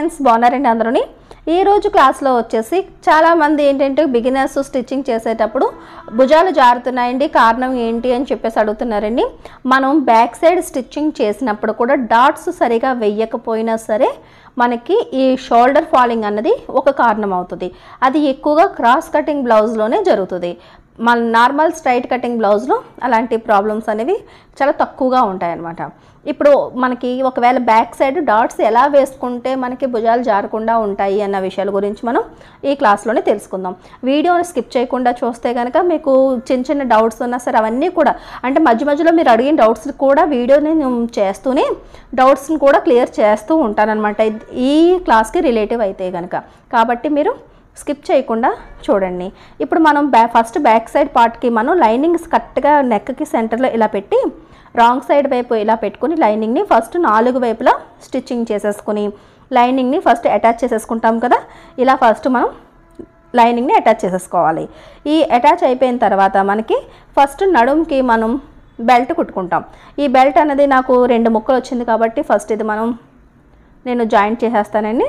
friends బాగున్నారండి అందరూని ఈ రోజు క్లాస్లో వచ్చేసి చాలామంది ఏంటంటే బిగినర్స్ స్టిచ్చింగ్ చేసేటప్పుడు భుజాలు జారుతున్నాయండి కారణం ఏంటి అని చెప్పేసి అడుగుతున్నారండి మనం బ్యాక్ సైడ్ స్టిచ్చింగ్ చేసినప్పుడు కూడా డాట్స్ సరిగా వెయ్యకపోయినా సరే మనకి ఈ షోల్డర్ ఫాలింగ్ అన్నది ఒక కారణం అవుతుంది అది ఎక్కువగా క్రాస్ కటింగ్ బ్లౌజ్లోనే జరుగుతుంది మన నార్మల్ స్ట్రైట్ కటింగ్ బ్లౌజ్లో అలాంటి ప్రాబ్లమ్స్ అనేవి చాలా తక్కువగా ఉంటాయన్నమాట ఇప్పుడు మనకి ఒకవేళ బ్యాక్ సైడ్ డాట్స్ ఎలా వేసుకుంటే మనకి భుజాలు జారకుండా ఉంటాయి అన్న విషయాల గురించి మనం ఈ క్లాస్లోనే తెలుసుకుందాం వీడియోని స్కిప్ చేయకుండా చూస్తే కనుక మీకు చిన్న చిన్న డౌట్స్ ఉన్నా సరే అవన్నీ కూడా అంటే మధ్య మధ్యలో మీరు అడిగిన డౌట్స్ కూడా వీడియోని నేను చేస్తూనే డౌట్స్ని కూడా క్లియర్ చేస్తూ ఉంటానన్నమాట ఈ క్లాస్కి రిలేటివ్ అయితే కనుక కాబట్టి మీరు స్కిప్ చేయకుండా చూడండి ఇప్పుడు మనం బ్యా ఫస్ట్ బ్యాక్ సైడ్ పార్ట్కి మనం లైనింగ్స్ కరెక్ట్గా నెక్కి సెంటర్లో ఇలా పెట్టి రాంగ్ సైడ్ వైపు ఇలా పెట్టుకుని లైనింగ్ని ఫస్ట్ నాలుగు వైపులా స్టిచ్చింగ్ చేసేసుకుని లైనింగ్ని ఫస్ట్ అటాచ్ చేసేసుకుంటాం కదా ఇలా ఫస్ట్ మనం లైనింగ్ని అటాచ్ చేసేసుకోవాలి ఈ అటాచ్ అయిపోయిన తర్వాత మనకి ఫస్ట్ నడుంకి మనం బెల్ట్ కుట్టుకుంటాం ఈ బెల్ట్ అనేది నాకు రెండు ముక్కలు వచ్చింది కాబట్టి ఫస్ట్ ఇది మనం నేను జాయింట్ చేసేస్తానండి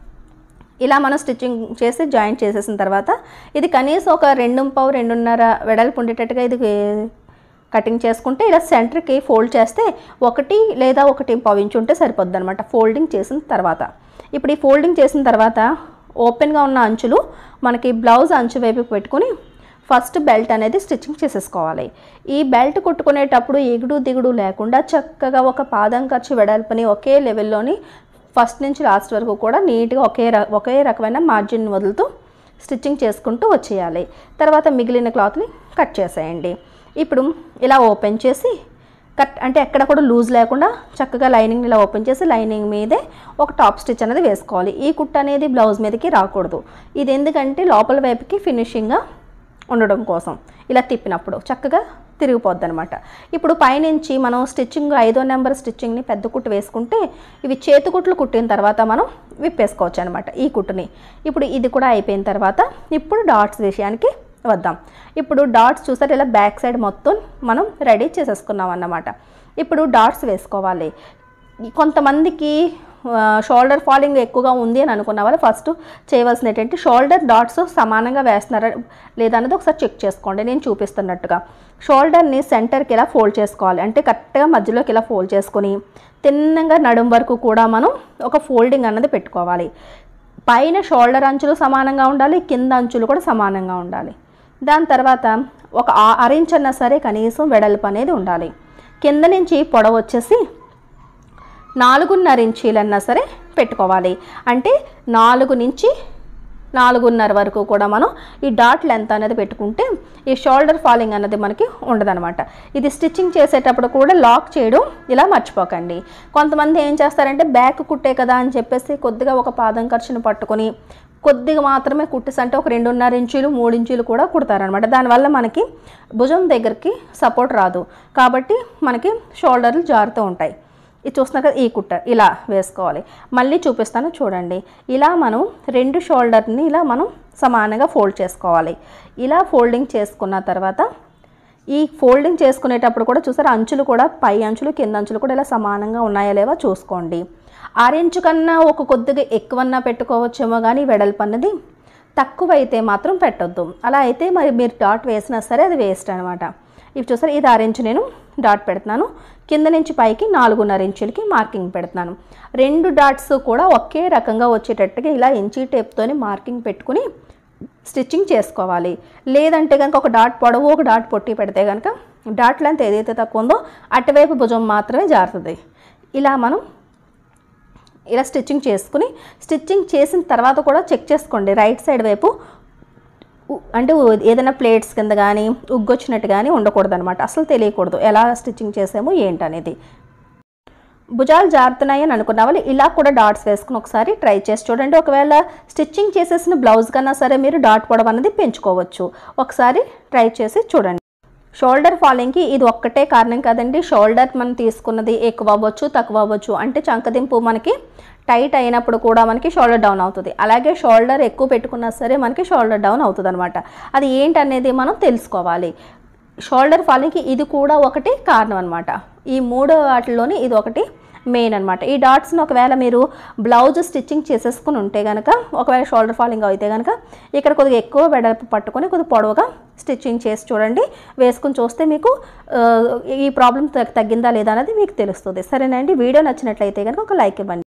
ఇలా మనం స్టిచ్చింగ్ చేసి జాయింట్ చేసేసిన తర్వాత ఇది కనీసం ఒక రెండు పావు రెండున్నర వెడల్పు ఉండేటట్టుగా ఇది కటింగ్ చేసుకుంటే ఇలా సెంటర్కి ఫోల్డ్ చేస్తే ఒకటి లేదా ఒకటి పావు ఇంచు ఉంటే సరిపోద్ది అనమాట ఫోల్డింగ్ చేసిన తర్వాత ఇప్పుడు ఈ ఫోల్డింగ్ చేసిన తర్వాత ఓపెన్గా ఉన్న అంచులు మనకి బ్లౌజ్ అంచు వైపు పెట్టుకుని ఫస్ట్ బెల్ట్ అనేది స్టిచ్చింగ్ చేసేసుకోవాలి ఈ బెల్ట్ కుట్టుకునేటప్పుడు ఎగుడు దిగుడు లేకుండా చక్కగా ఒక పాదం ఖర్చు వెడల్పుని ఒకే లెవెల్లోని ఫస్ట్ నుంచి లాస్ట్ వరకు కూడా నీట్గా ఒకే ర- ఒకే రకమైన మార్జిన్ వదులుతూ స్టిచ్చింగ్ చేసుకుంటూ వచ్చేయాలి తర్వాత మిగిలిన క్లాత్ని కట్ చేసేయండి ఇప్పుడు ఇలా ఓపెన్ చేసి కట్ అంటే ఎక్కడ కూడా లూజ్ లేకుండా చక్కగా లైనింగ్ ఇలా ఓపెన్ చేసి లైనింగ్ మీదే ఒక టాప్ స్టిచ్ అనేది వేసుకోవాలి ఈ కుట్ అనేది బ్లౌజ్ మీదకి రాకూడదు ఇది ఎందుకంటే లోపల వైపుకి ఫినిషింగ్గా ఉండడం కోసం ఇలా తిప్పినప్పుడు చక్కగా తిరిగిపోద్ది అనమాట ఇప్పుడు పైనుంచి మనం స్టిచ్చింగ్ ఐదో నెంబర్ స్టిచ్చింగ్ని పెద్ద కుట్టు వేసుకుంటే ఇవి చేతి కుట్లు కుట్టిన తర్వాత మనం విప్పేసుకోవచ్చు అనమాట ఈ కుట్టుని ఇప్పుడు ఇది కూడా అయిపోయిన తర్వాత ఇప్పుడు డాట్స్ విషయానికి వద్దాం ఇప్పుడు డాట్స్ చూసారు ఇలా బ్యాక్ సైడ్ మొత్తం మనం రెడీ చేసేసుకున్నాం అన్నమాట ఇప్పుడు డాట్స్ వేసుకోవాలి కొంతమందికి షోల్డర్ ఫాలింగ్ ఎక్కువగా ఉంది అని అనుకున్న వాళ్ళు ఫస్ట్ చేయవలసింది ఏంటంటే షోల్డర్ డాట్స్ సమానంగా వేస్తున్నారా లేదా అనేది ఒకసారి చెక్ చేసుకోండి నేను చూపిస్తున్నట్టుగా షోల్డర్ని సెంటర్కి ఇలా ఫోల్డ్ చేసుకోవాలి అంటే కరెక్ట్గా మధ్యలోకి ఇలా ఫోల్డ్ చేసుకొని తిన్నగా నడుం వరకు కూడా మనం ఒక ఫోల్డింగ్ అన్నది పెట్టుకోవాలి పైన షోల్డర్ అంచులు సమానంగా ఉండాలి కింద అంచులు కూడా సమానంగా ఉండాలి దాని తర్వాత ఒక ఆ- అరించ్ అన్నా సరే కనీసం వెడల్పు అనేది ఉండాలి కింద నుంచి పొడవు వచ్చేసి నాలుగున్నర ఇంచీలన్నా సరే పెట్టుకోవాలి అంటే నాలుగు నుంచి నాలుగున్నర వరకు కూడా మనం ఈ డాట్ లెంత్ అనేది పెట్టుకుంటే ఈ షోల్డర్ ఫాలింగ్ అనేది మనకి ఉండదనమాట ఇది స్టిచ్చింగ్ చేసేటప్పుడు కూడా లాక్ చేయడం ఇలా మర్చిపోకండి కొంతమంది ఏం చేస్తారంటే బ్యాక్ కుట్టే కదా అని చెప్పేసి కొద్దిగా ఒక పాదం ఖర్చును పట్టుకొని కొద్దిగా మాత్రమే కుట్టేసి అంటే ఒక రెండున్నర ఇంచులు మూడు ఇంచులు కూడా కుడతారనమాట దానివల్ల మనకి భుజం దగ్గరికి సపోర్ట్ రాదు కాబట్టి మనకి షోల్డర్లు జారుతూ ఉంటాయి ఇది చూస్తున్నా కదా ఈ కుట్ట ఇలా వేసుకోవాలి మళ్ళీ చూపిస్తాను చూడండి ఇలా మనం రెండు షోల్డర్ని ఇలా మనం సమానంగా ఫోల్డ్ చేసుకోవాలి ఇలా ఫోల్డింగ్ చేసుకున్న తర్వాత ఈ ఫోల్డింగ్ చేసుకునేటప్పుడు కూడా చూసారా అంచులు కూడా పై అంచులు కింద అంచులు కూడా ఇలా సమానంగా ఉన్నాయా లేవా చూసుకోండి ఆరించు కన్నా ఒక కొద్దిగా ఎక్కువన్నా పెట్టుకోవచ్చేమో కానీ వెడల్పు అన్నది తక్కువ అయితే మాత్రం పెట్టొద్దు అలా అయితే మరి మీరు డాట్ వేసినా సరే అది వేస్ట్ అనమాట ఇవి చూసారు ఇది ఆరించు నేను డాట్ పెడుతున్నాను కింద నుంచి పైకి నాలుగున్నర ఇంచులకి మార్కింగ్ పెడుతున్నాను రెండు డాట్స్ కూడా ఒకే రకంగా వచ్చేటట్టుగా ఇలా ఇంచీ టేప్తోని మార్కింగ్ పెట్టుకుని స్టిచ్చింగ్ చేసుకోవాలి లేదంటే కనుక ఒక డాట్ పొడవు ఒక డాట్ పొట్టి పెడితే కనుక డాట్ లెంత్ ఏదైతే తక్కువ ఉందో అటువైపు భుజం మాత్రమే జారుతుంది ఇలా మనం ఇలా స్టిచ్చింగ్ చేసుకుని స్టిచ్చింగ్ చేసిన తర్వాత కూడా చెక్ చేసుకోండి రైట్ సైడ్ వైపు ఉ- అంటే ఉ- ఏదైనా ప్లేట్స్ కింద కానీ ఉగ్గొచ్చినట్టు కానీ ఉండకూడదు అనమాట అసలు తెలియకూడదు ఎలా స్టిచ్చింగ్ చేసామో ఏంటనేది భుజాలు జారుతున్నాయి అని అనుకున్న వాళ్ళు ఇలా కూడా డాట్స్ వేసుకుని ఒకసారి ట్రై చేసి చూడండి ఒకవేళ స్టిచ్చింగ్ చేసేసిన బ్లౌజ్ కన్నా సరే మీరు డాట్ పొడవు అనేది పెంచుకోవచ్చు ఒకసారి ట్రై చేసి చూడండి షోల్డర్ ఫాలింగ్కి ఇది ఒక్కటే కారణం కాదండి షోల్డర్ మనం తీసుకున్నది ఎక్కువ అవ్వచ్చు తక్కువ అవ్వచ్చు అంటే చంకదింపు మనకి టైట్ అయినప్పుడు కూడా మనకి షోల్డర్ డౌన్ అవుతుంది అలాగే షోల్డర్ ఎక్కువ పెట్టుకున్నా సరే మనకి షోల్డర్ డౌన్ అవుతుంది అనమాట అది ఏంటనేది మనం తెలుసుకోవాలి షోల్డర్ ఫాలింగ్కి ఇది కూడా ఒకటి కారణం అనమాట ఈ మూడు వాటిలోని ఇది ఒకటి మెయిన్ అనమాట ఈ డాట్స్ని ఒకవేళ మీరు బ్లౌజ్ స్టిచ్చింగ్ చేసేసుకుని ఉంటే కనుక ఒకవేళ షోల్డర్ ఫాలింగ్ అయితే కనుక ఇక్కడ కొద్దిగా ఎక్కువ వెడల్పు పట్టుకొని కొద్దిగా పొడవుగా స్టిచ్చింగ్ చేసి చూడండి వేసుకుని చూస్తే మీకు ఆ, ఈ ప్రాబ్లం తగ్గిందా లేదా అనేది మీకు తెలుస్తుంది సరేనండి వీడియో నచ్చినట్లయితే కనుక ఒక లైక్ ఇవ్వండి